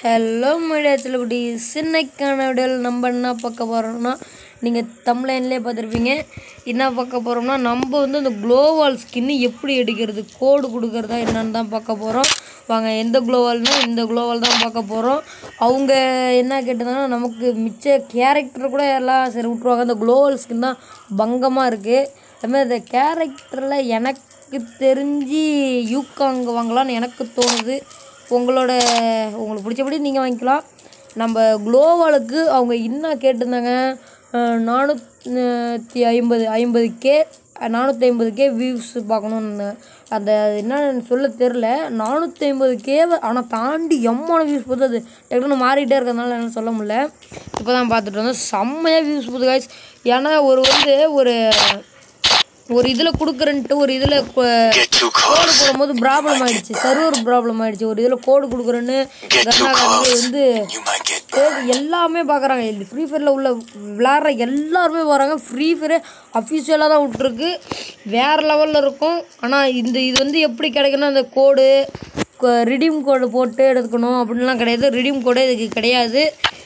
hello media செல்லக்குட்டி சின்னைக்கான வீடியோவில் நம்ம என்ன பார்க்க போகிறோம்னா நீங்கள் தமிழ்லைன்லேயே பார்த்துருப்பீங்க என்ன பார்க்க போகிறோம்னா நம்ம வந்து அந்த க்ளோவால் ஸ்கின்னு எப்படி எடுக்கிறது கோடு கொடுக்குறதா என்னன்னு தான் பார்க்க போகிறோம் வாங்க எந்த க்ளோவால்னால் இந்த க்ளோவால் தான் பார்க்க போகிறோம் அவங்க என்ன கேட்டிருந்தாங்கன்னா நமக்கு மிச்ச கேரக்டர் கூட எல்லாம் சரி விட்ருவாங்க அந்த க்ளோவால் ஸ்கின் தான் பங்கமாக இருக்குது அதுமாதிரி இந்த கேரக்டரில் எனக்கு தெரிஞ்சு யூக்காங் வாங்கலாம்னு எனக்கு தோணுது உங்களோட உங்களுக்கு பிடிச்சபடி நீங்கள் வாங்கிக்கலாம் நம்ம குளோவாலுக்கு அவங்க இன்னும் கேட்டிருந்தாங்க அஹ், நானூற்றி ஐம்பது ஐம்பது கே நானூற்றி ஐம்பது கே வியூஸ் பார்க்கணுன்னு அந்த அது என்னன்னு சொல்ல தெரில நானூற்றி ஐம்பது கே ஆனால் தாண்டி எம்மான வியூஸ் போகுது அது டக்குனு மாறிட்டே இருக்கிறதுனால என்ன சொல்ல முடியல இப்போ தான் பார்த்துட்டு வந்தோம் செம்மையாக வியூஸ் போகுது காய்ஸ் ஏன்னா ஒரு வந்து ஒரு ஒரு இதில் கொடுக்குறேன்ட்டு ஒரு இதில் கோடு போடும்போது ப்ராப்ளம் ஆயிடுச்சு சர்வர் ப்ராப்ளம் ஆயிடுச்சு ஒரு இதில் கோடு கொடுக்குறேன்னு கர்நாடகாவில் வந்து You might get தேடி எல்லாமே பார்க்குறாங்க ஃப்ரீ ஃபயரில் உள்ள விளாட்ற எல்லாருமே வராங்க ஃப்ரீ ஃபயரே அஃபிஷியலாக தான் விட்ருக்கு வேறு லெவலில் இருக்கும் ஆனால் இந்த இது வந்து எப்படி கிடைக்குன்னா அந்த கோடு ரிடீம் கோடு போட்டு எடுக்கணும் அப்படின்லாம் கிடையாது ரிடீம் கோடு இதுக்கு கிடையாது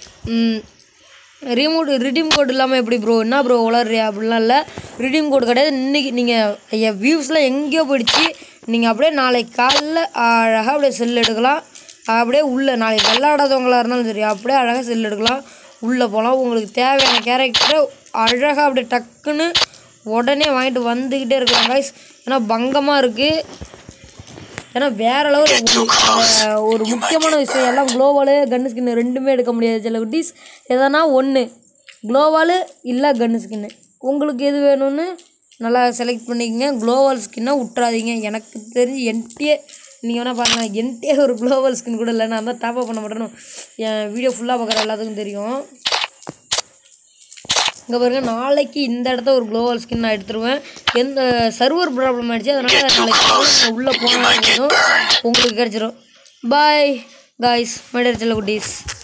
ரிமோட் ரிடீம் கோட் இல்லாமல் எப்படி ப்ரோ என்ன ப்ரோ உளறியா அப்படிலாம் இல்லை ரிடீம் கோட் கிடையாது இன்றைக்கி நீங்கள் என் வியூஸ்லாம் எங்கேயோ போயிடுச்சு நீங்கள் அப்படியே நாளைக்கு காலைல அழகாக அப்படியே செல் எடுக்கலாம் அப்படியே உள்ளே நாளைக்கு விளாடாதவங்களா இருந்தாலும் சரி அப்படியே அழகாக செல் எடுக்கலாம் உள்ளே போகலாம் உங்களுக்கு தேவையான கேரக்டரை அழகாக அப்படியே டக்குன்னு உடனே வாங்கிட்டு வந்துக்கிட்டே இருக்கலாம் guys ஏன்னா பங்கமாக இருக்குது ஏன்னா வேற லெவல் ஒரு முக்கியமான விஷயம் எல்லாம் குளோவாலு கன்னு ஸ்கின் ரெண்டுமே எடுக்க முடியாது சில குட்டீஸ் எதனா ஒன்று குளோவாலு இல்லை கன்னு ஸ்கின்னு உங்களுக்கு எது வேணும்னு நல்லா செலக்ட் பண்ணிக்கங்க குளோவால் ஸ்கின்னை விட்றாதீங்க எனக்கு தெரிஞ்சு என்கிட்டயே நீங்கள் வேணால் பாருங்கள் என்கிட்டயே ஒரு குளோவால் ஸ்கின் கூட இல்லை நான் தான் டாப்அப் பண்ண மாட்டேன்னு என் வீடியோ ஃபுல்லாக பார்க்குற எல்லாத்துக்கும் தெரியும் இங்கே பாருங்க நாளைக்கு இந்த இடத்த ஒரு குளோவல் ஸ்கின் நான் எடுத்துருவேன் எந்த சர்வர் ப்ராப்ளம் ஆயிடுச்சு அதனால நாளைக்கு உள்ளே போனால் உங்களுக்கு கிடச்சிரும் பாய் காய்ஸ் மேடர் செல்ல குட்டீஸ்